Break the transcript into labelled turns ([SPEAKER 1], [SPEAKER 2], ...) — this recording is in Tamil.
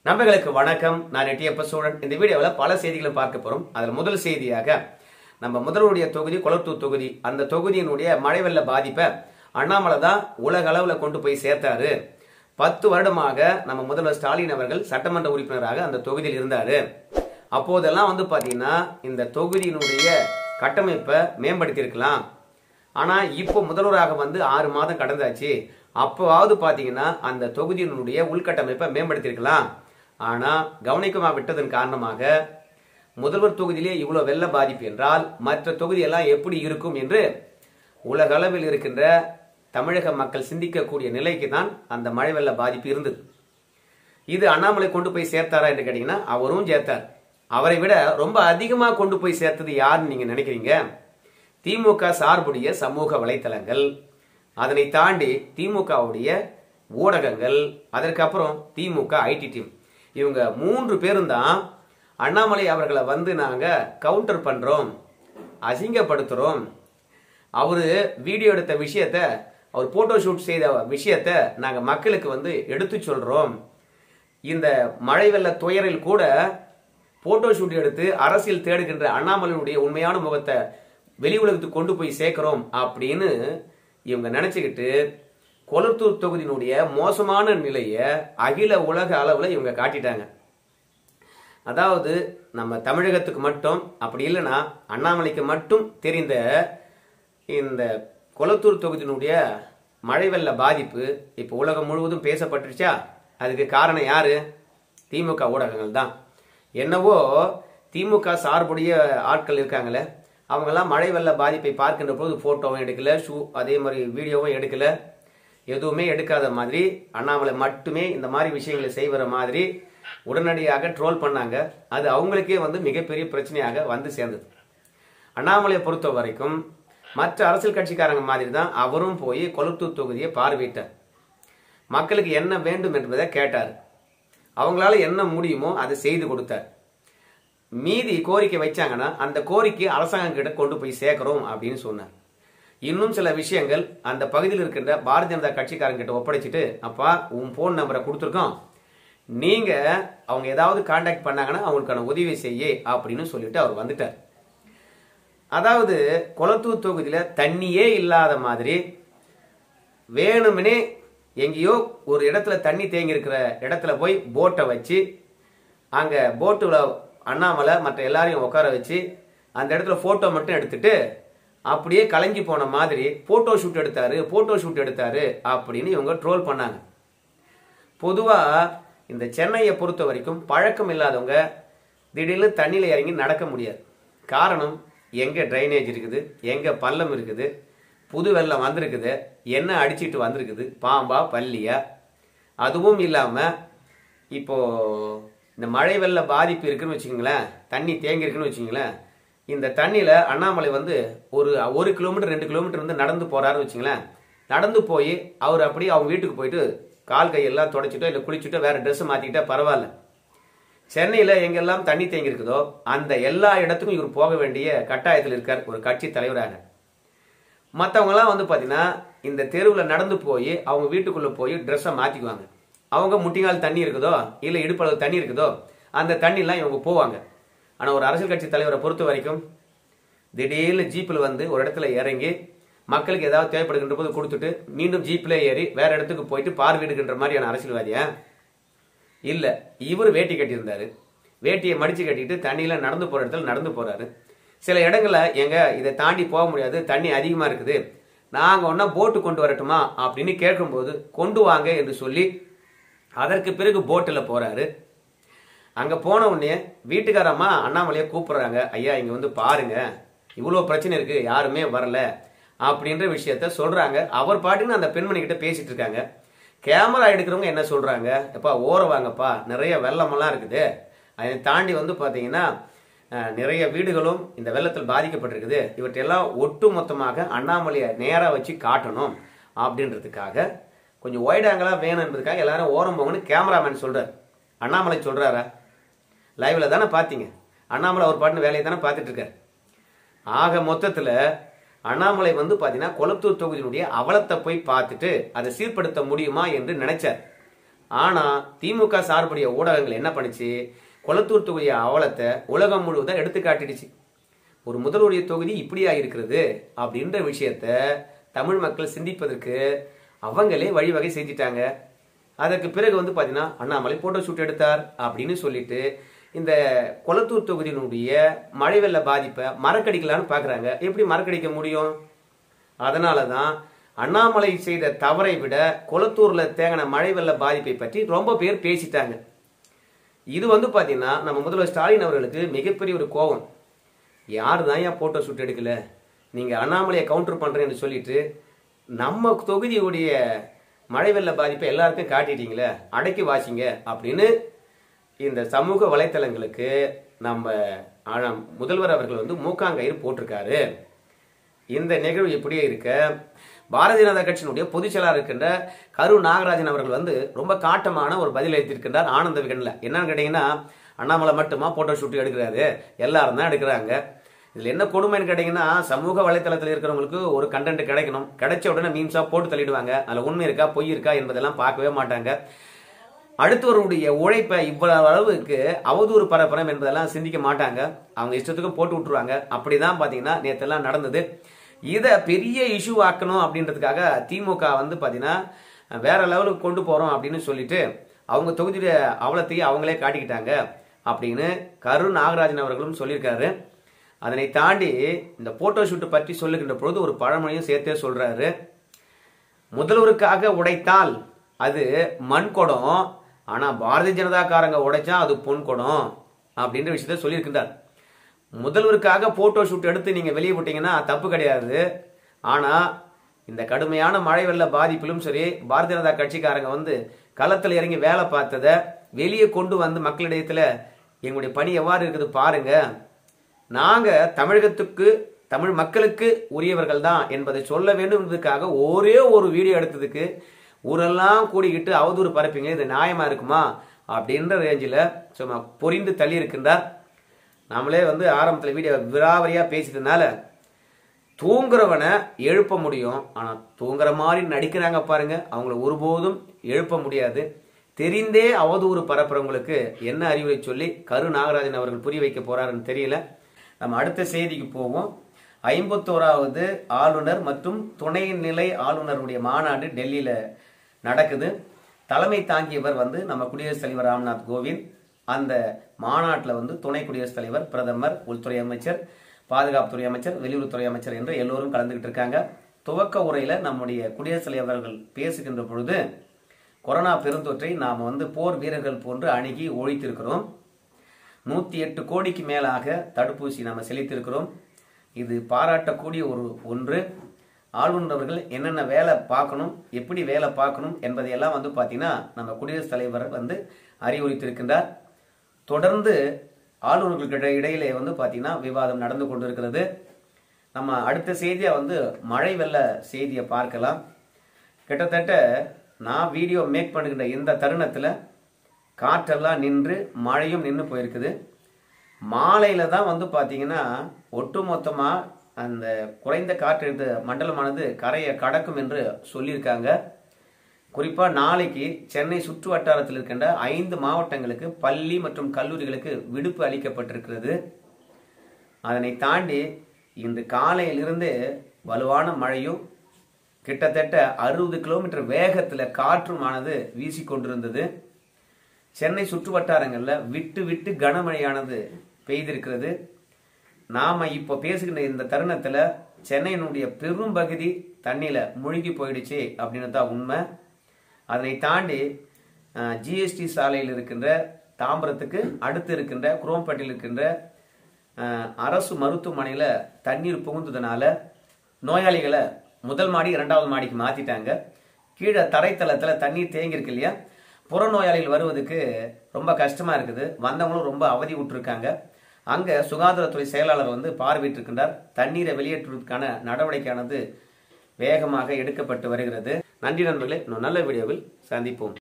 [SPEAKER 1] நண்பர்களுக்கு வணக்கம் நான் எட்டியப்ப சோழன் இந்த வீடியோவில் பல செய்திகளை பார்க்க போறோம் அதில் முதல் செய்தியாக நம்ம முதல்வருடைய தொகுதி கொளத்தூர் தொகுதி அந்த தொகுதியினுடைய மழை வெள்ள பாதிப்பை அண்ணாமலை தான் உலக அளவில் கொண்டு போய் சேர்த்தாரு பத்து வருடமாக நம்ம முதல்வர் ஸ்டாலின் அவர்கள் சட்டமன்ற உறுப்பினராக அந்த தொகுதியில் இருந்தாரு அப்போதெல்லாம் வந்து பாத்தீங்கன்னா இந்த தொகுதியினுடைய கட்டமைப்பை மேம்படுத்தியிருக்கலாம் ஆனா இப்போ முதல்வராக வந்து ஆறு மாதம் கடந்தாச்சு அப்போவாவது பாத்தீங்கன்னா அந்த தொகுதியினுடைய உள்கட்டமைப்பை மேம்படுத்தியிருக்கலாம் ஆனா கவனிக்கமா விட்டதன் காரணமாக முதல்வர் தொகுதியிலே இவ்வளவு வெள்ள பாதிப்பு என்றால் மற்ற தொகுதியெல்லாம் எப்படி இருக்கும் என்று உலக அளவில் இருக்கின்ற தமிழக மக்கள் சிந்திக்கக்கூடிய நிலைக்கு தான் அந்த மழை வெள்ள பாதிப்பு இருந்தது இது அண்ணாமலை கொண்டு போய் சேர்த்தாரா என்று கேட்டீங்கன்னா அவரும் சேர்த்தார் அவரை விட ரொம்ப அதிகமா கொண்டு போய் சேர்த்தது யாருன்னு நீங்க நினைக்கிறீங்க திமுக சார்புடைய சமூக வலைத்தளங்கள் அதனை தாண்டி திமுகவுடைய ஊடகங்கள் அதற்கப்புறம் திமுக ஐடி டீம் இவங்க மூன்று பேரும் தான் அண்ணாமலை அவர்களை வந்து நாங்க கவுண்டர் பண்றோம் அசிங்கப்படுத்துறோம் அவரு வீடியோ எடுத்த விஷயத்த அவர் போட்டோ ஷூட் செய்த விஷயத்த நாங்க மக்களுக்கு வந்து எடுத்து சொல்றோம் இந்த மழை வெள்ள துயரில் கூட போட்டோ ஷூட் எடுத்து அரசியல் தேடுகின்ற அண்ணாமலையுடைய உண்மையான முகத்தை வெளி உலகத்துக்கு கொண்டு போய் சேர்க்கிறோம் அப்படின்னு இவங்க நினைச்சுக்கிட்டு கொளத்தூர் தொகுதியினுடைய மோசமான நிலையை அகில உலக அளவுல இவங்க காட்டிட்டாங்க அதாவது நம்ம தமிழகத்துக்கு மட்டும் அப்படி இல்லைன்னா அண்ணாமலைக்கு மட்டும் தெரிந்த இந்த கொளத்தூர் தொகுதியினுடைய மழை வெள்ள பாதிப்பு இப்போ உலகம் முழுவதும் பேசப்பட்டுருச்சா அதுக்கு காரணம் யாரு திமுக ஊடகங்கள் தான் என்னவோ திமுக சார்புடைய ஆட்கள் இருக்காங்களே அவங்கெல்லாம் மழை வெள்ள பாதிப்பை பார்க்கின்ற போது போட்டோவும் எடுக்கல ஷூ அதே மாதிரி வீடியோவும் எடுக்கல எதுவுமே எடுக்காத மாதிரி அண்ணாமலை மட்டுமே இந்த மாதிரி விஷயங்களை செய்வற மாதிரி உடனடியாக ட்ரோல் பண்ணாங்க அது அவங்களுக்கே வந்து மிகப்பெரிய பிரச்சனையாக வந்து சேர்ந்தது அண்ணாமலையை பொறுத்த வரைக்கும் மற்ற அரசியல் கட்சிக்காரங்க மாதிரி தான் அவரும் போய் கொளத்தூர் தொகுதியை பார்வையிட்டார் மக்களுக்கு என்ன வேண்டும் என்பதை கேட்டார் அவங்களால என்ன முடியுமோ அதை செய்து கொடுத்தார் மீதி கோரிக்கை வச்சாங்கன்னா அந்த கோரிக்கை அரசாங்கம் கிட்ட கொண்டு போய் சேர்க்கிறோம் அப்படின்னு சொன்னார் இன்னும் சில விஷயங்கள் அந்த பகுதியில் இருக்கின்ற பாரதிய ஜனதா கட்சிக்காரங்க கிட்ட ஒப்படைச்சிட்டு அப்பா உன் போன் நம்பரை கொடுத்துருக்கோம் நீங்க அவங்க ஏதாவது காண்டாக்ட் பண்ணாங்கன்னா அவங்களுக்கான உதவி செய்ய அப்படின்னு சொல்லிட்டு அவர் வந்துட்டார் அதாவது கொளத்தூர் தொகுதியில தண்ணியே இல்லாத மாதிரி வேணும்னே எங்கேயோ ஒரு இடத்துல தண்ணி தேங்கி இருக்கிற இடத்துல போய் போட்டை வச்சு அங்க போட்டுல அண்ணாமலை மற்ற எல்லாரையும் உட்கார வச்சு அந்த இடத்துல போட்டோ மட்டும் எடுத்துட்டு அப்படியே கலைஞ்சு போன மாதிரி போட்டோ ஷூட் எடுத்தாரு போட்டோ ஷூட் எடுத்தாரு அப்படின்னு இவங்க ட்ரோல் பண்ணாங்க பொதுவா இந்த சென்னையை பொறுத்த வரைக்கும் பழக்கம் இல்லாதவங்க திடீர்னு தண்ணியில இறங்கி நடக்க முடியாது காரணம் எங்க ட்ரைனேஜ் இருக்குது எங்க பள்ளம் இருக்குது புது வெள்ளம் வந்திருக்குது என்ன அடிச்சிட்டு வந்திருக்குது பாம்பா பல்லியா அதுவும் இல்லாம இப்போ இந்த மழை வெள்ள பாதிப்பு இருக்குன்னு வச்சுக்கோங்களேன் தண்ணி தேங்கி இருக்குன்னு வச்சுக்கோங்களேன் இந்த தண்ணியில அண்ணாமலை வந்து ஒரு ஒரு கிலோமீட்டர் ரெண்டு கிலோமீட்டர் வந்து நடந்து போறாருன்னு வச்சுங்களேன் நடந்து போய் அவர் அப்படியே அவங்க வீட்டுக்கு போயிட்டு கால் கையெல்லாம் தொடச்சிட்டோ இல்லை குளிச்சுட்டோ வேற ட்ரெஸ் மாத்திக்கிட்டா பரவாயில்ல சென்னையில எங்கெல்லாம் தண்ணி தேங்கி இருக்குதோ அந்த எல்லா இடத்துக்கும் இவர் போக வேண்டிய கட்டாயத்தில் இருக்கார் ஒரு கட்சி தலைவராக மற்றவங்கலாம் வந்து பார்த்தீங்கன்னா இந்த தெருவில் நடந்து போய் அவங்க வீட்டுக்குள்ளே போய் ட்ரெஸ்ஸை மாற்றிக்குவாங்க அவங்க முட்டிங்கால் தண்ணி இருக்குதோ இல்லை இடுப்பளவு தண்ணி இருக்குதோ அந்த தண்ணிலாம் இவங்க போவாங்க ஆனால் ஒரு அரசியல் கட்சி தலைவரை பொறுத்த வரைக்கும் திடீர்னு ஜீப்பில் வந்து ஒரு இடத்துல இறங்கி மக்களுக்கு ஏதாவது தேவைப்படுகின்ற போது கொடுத்துட்டு மீண்டும் ஜீப்ல ஏறி வேற இடத்துக்கு போயிட்டு பார்வையிடுகின்ற மாதிரியான அரசியல்வாதியா இல்ல இவர் வேட்டி கட்டியிருந்தாரு வேட்டியை மடிச்சு கட்டிட்டு தண்ணியில நடந்து போற இடத்துல நடந்து போறாரு சில இடங்கள்ல எங்க இதை தாண்டி போக முடியாது தண்ணி அதிகமா இருக்குது நாங்க ஒன்னா போட்டு கொண்டு வரட்டுமா அப்படின்னு கேட்கும்போது கொண்டு வாங்க என்று சொல்லி அதற்கு பிறகு போட்டில் போறாரு அங்க போன உடனே வீட்டுக்காரம்மா அண்ணாமலையை கூப்பிடுறாங்க ஐயா இங்க வந்து பாருங்க இவ்வளவு பிரச்சனை இருக்கு யாருமே வரல அப்படின்ற விஷயத்த சொல்றாங்க அவர் பாட்டுன்னு அந்த பெண்மணி கிட்ட பேசிட்டு இருக்காங்க கேமரா எடுக்கிறவங்க என்ன சொல்றாங்க எப்பா ஓர வாங்கப்பா நிறைய வெள்ளமெல்லாம் இருக்குது அதை தாண்டி வந்து பாத்தீங்கன்னா அஹ், நிறைய வீடுகளும் இந்த வெள்ளத்தில் பாதிக்கப்பட்டிருக்குது இவற்றையெல்லாம் ஒட்டு மொத்தமாக அண்ணாமலையை நேரா வச்சு காட்டணும் அப்படின்றதுக்காக கொஞ்சம் ஒயிட் ஆங்கிளா வேணும் என்பதுக்காக எல்லாரும் ஓரம் போங்கன்னு கேமராமேன் சொல்றாரு அண்ணாமலை சொல்றாரா லைவ்ல தானே பாத்தீங்க அண்ணாமலை அவர் பாட்டுன்னு வேலையை தானே பார்த்துட்டு இருக்காரு ஆக மொத்தத்துல அண்ணாமலை வந்து பாத்தீங்கன்னா கொளத்தூர் தொகுதியினுடைய அவலத்தை போய் பார்த்துட்டு அதை சீர்படுத்த முடியுமா என்று நினைச்சார் ஆனா திமுக சார்புடைய ஊடகங்கள் என்ன பண்ணுச்சு கொளத்தூர் தொகுதி அவலத்தை உலகம் முழுவதும் எடுத்து காட்டிடுச்சு ஒரு முதல்வருடைய தொகுதி இப்படியா இருக்கிறது அப்படின்ற விஷயத்த தமிழ் மக்கள் சிந்திப்பதற்கு அவங்களே வழிவகை செஞ்சிட்டாங்க அதற்கு பிறகு வந்து பாத்தீங்கன்னா அண்ணாமலை போட்டோ ஷூட் எடுத்தார் அப்படின்னு சொல்லிட்டு இந்த கொளத்தூர் தொகுதியினுடைய மழை வெள்ள பாதிப்பை மறக்கடிக்கலான்னு பாக்குறாங்க எப்படி மறக்கடிக்க முடியும் அதனால தான் அண்ணாமலை செய்த தவறை விட கொளத்தூர்ல தேங்கின மழை வெள்ள பாதிப்பை பற்றி ரொம்ப பேர் பேசிட்டாங்க இது வந்து பாத்தீங்கன்னா நம்ம முதல்வர் ஸ்டாலின் அவர்களுக்கு மிகப்பெரிய ஒரு கோபம் யார் தான் ஏன் போட்டோ ஷூட் எடுக்கல நீங்க அண்ணாமலையை கவுண்டர் பண்றேன்னு சொல்லிட்டு நம்ம தொகுதியுடைய மழை வெள்ள பாதிப்பை எல்லாருக்கும் காட்டிட்டீங்களே அடக்கி வாசிங்க அப்படின்னு இந்த சமூக வலைத்தளங்களுக்கு நம்ம ஆனா- முதல்வர் அவர்கள் வந்து மூக்காங்கயிறு போட்டிருக்காரு இந்த நிகழ்வு இப்படியே இருக்க பாரதிய ஜனதா கட்சியினுடைய பொதுச் செயலாளர் இருக்கின்ற கரு நாகராஜன் அவர்கள் வந்து ரொம்ப காட்டமான ஒரு பதில் அளித்திருக்கின்றார் ஆனந்த விகடன்ல என்னன்னு கேட்டீங்கன்னா அண்ணாமலை மட்டுமா போட்டோ ஷூட் எடுக்கிறாரு எல்லாரும் தான் எடுக்கிறாங்க இதுல என்ன கொடுமைன்னு கேட்டீங்கன்னா சமூக வலைத்தளத்தில் இருக்கிறவங்களுக்கு ஒரு கண்டென்ட் கிடைக்கணும் கிடைச்ச உடனே மீம்ஸா போட்டு தள்ளிடுவாங்க அதுல உண்மை இருக்கா பொய் இருக்கா என்பதெல்லாம் பார்க்கவே மாட்டாங்க அடுத்தவருடைய உழைப்பை இவ்வளவு அளவுக்கு அவதூறு பரப்புறம் என்பதெல்லாம் சிந்திக்க மாட்டாங்க அவங்க இஷ்டத்துக்கும் போட்டு விட்டுருவாங்க அப்படிதான் பாத்தீங்கன்னா நேத்தெல்லாம் நடந்தது இத பெரிய இஷ்யூ ஆக்கணும் அப்படின்றதுக்காக திமுக வந்து பாத்தீங்கன்னா வேற லெவலுக்கு கொண்டு போறோம் அப்படின்னு சொல்லிட்டு அவங்க தொகுதியுடைய அவலத்தையும் அவங்களே காட்டிக்கிட்டாங்க அப்படின்னு கரு நாகராஜன் அவர்களும் சொல்லியிருக்காரு அதனை தாண்டி இந்த போட்டோ ஷூட் பற்றி சொல்லுகின்ற பொழுது ஒரு பழமொழியும் சேர்த்தே சொல்றாரு முதல்வருக்காக உடைத்தால் அது மண் குடம் ஆனா பாரதிய ஜனதாக்காரங்க உடைச்சா அது பொன் குடம் அப்படின்ற விஷயத்த சொல்லியிருக்கின்றார் முதல்வருக்காக போட்டோ ஷூட் எடுத்து நீங்க வெளியே விட்டீங்கன்னா தப்பு கிடையாது ஆனா இந்த கடுமையான மழை வெள்ள பாதிப்பிலும் சரி பாரதிய ஜனதா கட்சிக்காரங்க வந்து களத்துல இறங்கி வேலை பார்த்ததை வெளியே கொண்டு வந்து மக்களிடத்துல எங்களுடைய பணி எவ்வாறு இருக்குது பாருங்க நாங்க தமிழகத்துக்கு தமிழ் மக்களுக்கு உரியவர்கள் தான் என்பதை சொல்ல வேண்டும் என்பதற்காக ஒரே ஒரு வீடியோ எடுத்ததுக்கு ஊரெல்லாம் கூடிக்கிட்டு அவதூறு பரப்பிங்க இது நியாயமா இருக்குமா அப்படின்ற ரேஞ்சில் சும்மா பொரிந்து தள்ளி இருக்கின்றார் நாமளே வந்து ஆரம்பத்தில் வீடியோ விராவரியா பேசிட்டதுனால தூங்குறவனை எழுப்ப முடியும் ஆனா தூங்குற மாதிரி நடிக்கிறாங்க பாருங்க அவங்கள ஒருபோதும் எழுப்ப முடியாது தெரிந்தே அவதூறு பரப்புறவங்களுக்கு என்ன அறிவுரை சொல்லி கரு நாகராஜன் அவர்கள் புரிய வைக்க போறாருன்னு தெரியல நம்ம அடுத்த செய்திக்கு போவோம் ஐம்பத்தோராவது ஆளுநர் மற்றும் துணை நிலை ஆளுநருடைய மாநாடு டெல்லியில நடக்குது தலைமை தாங்கியவர் வந்து நம்ம குடியரசுத் தலைவர் ராம்நாத் கோவிந்த் அந்த மாநாட்டில் வந்து துணை குடியரசுத் தலைவர் பிரதமர் உள்துறை அமைச்சர் பாதுகாப்புத்துறை அமைச்சர் வெளியுறவுத்துறை அமைச்சர் என்று எல்லோரும் கலந்துகிட்டு இருக்காங்க துவக்க உரையில நம்முடைய குடியரசுத் தலைவர் அவர்கள் பேசுகின்ற பொழுது கொரோனா பெருந்தொற்றை நாம் வந்து போர் வீரர்கள் போன்று அணுகி ஒழித்திருக்கிறோம் நூத்தி எட்டு கோடிக்கு மேலாக தடுப்பூசி நாம செலுத்தியிருக்கிறோம் இது பாராட்டக்கூடிய ஒரு ஒன்று ஆளுநர் அவர்கள் என்னென்ன வேலை பார்க்கணும் எப்படி வேலை பார்க்கணும் என்பதையெல்லாம் வந்து பார்த்தீங்கன்னா நம்ம குடியரசுத் தலைவர் வந்து அறிவுறுத்தியிருக்கின்றார் தொடர்ந்து ஆளுநர்களுக்கு இடையிலே வந்து பார்த்தீங்கன்னா விவாதம் நடந்து கொண்டிருக்கிறது நம்ம அடுத்த செய்தியா வந்து மழை வெள்ள செய்தியை பார்க்கலாம் கிட்டத்தட்ட நான் வீடியோ மேக் பண்ணுகின்ற இந்த தருணத்துல காற்றெல்லாம் நின்று மழையும் நின்று போயிருக்குது மாலையில தான் வந்து பாத்தீங்கன்னா ஒட்டுமொத்தமா அந்த குறைந்த காற்றழுத்த மண்டலமானது கரையை கடக்கும் என்று சொல்லியிருக்காங்க குறிப்பா நாளைக்கு சென்னை சுற்று வட்டாரத்தில் இருக்கின்ற ஐந்து மாவட்டங்களுக்கு பள்ளி மற்றும் கல்லூரிகளுக்கு விடுப்பு அளிக்கப்பட்டிருக்கிறது அதனை தாண்டி இன்று காலையிலிருந்து வலுவான மழையும் கிட்டத்தட்ட அறுபது கிலோமீட்டர் வேகத்துல காற்றுமானது வீசிக்கொண்டிருந்தது சென்னை சுற்று வட்டாரங்கள்ல விட்டு விட்டு கனமழையானது பெய்திருக்கிறது நாம இப்போ பேசுகின்ற இந்த தருணத்துல சென்னையினுடைய பெரும் பகுதி தண்ணியில முழுகி போயிடுச்சு அப்படின்னு தான் உண்மை அதனை தாண்டி ஜிஎஸ்டி சாலையில் இருக்கின்ற தாம்பரத்துக்கு அடுத்து இருக்கின்ற குரோம்பேட்டையில் இருக்கின்ற அஹ், அரசு மருத்துவமனையில தண்ணீர் புகுந்ததுனால நோயாளிகளை முதல் மாடி இரண்டாவது மாடிக்கு மாத்திட்டாங்க கீழே தரைத்தளத்துல தண்ணீர் தேங்கி இருக்கு இல்லையா புறநோயாளிகள் வருவதுக்கு ரொம்ப கஷ்டமா இருக்குது வந்தவங்களும் ரொம்ப அவதி விட்டுருக்காங்க அங்க சுகாதாரத்துறை செயலாளர் வந்து பார்வையிட்டிருக்கின்றார் தண்ணீரை வெளியேற்றுவதற்கான நடவடிக்கையானது வேகமாக எடுக்கப்பட்டு வருகிறது நன்றி நண்பர்களே இன்னும் நல்ல வீடியோவில் சந்திப்போம்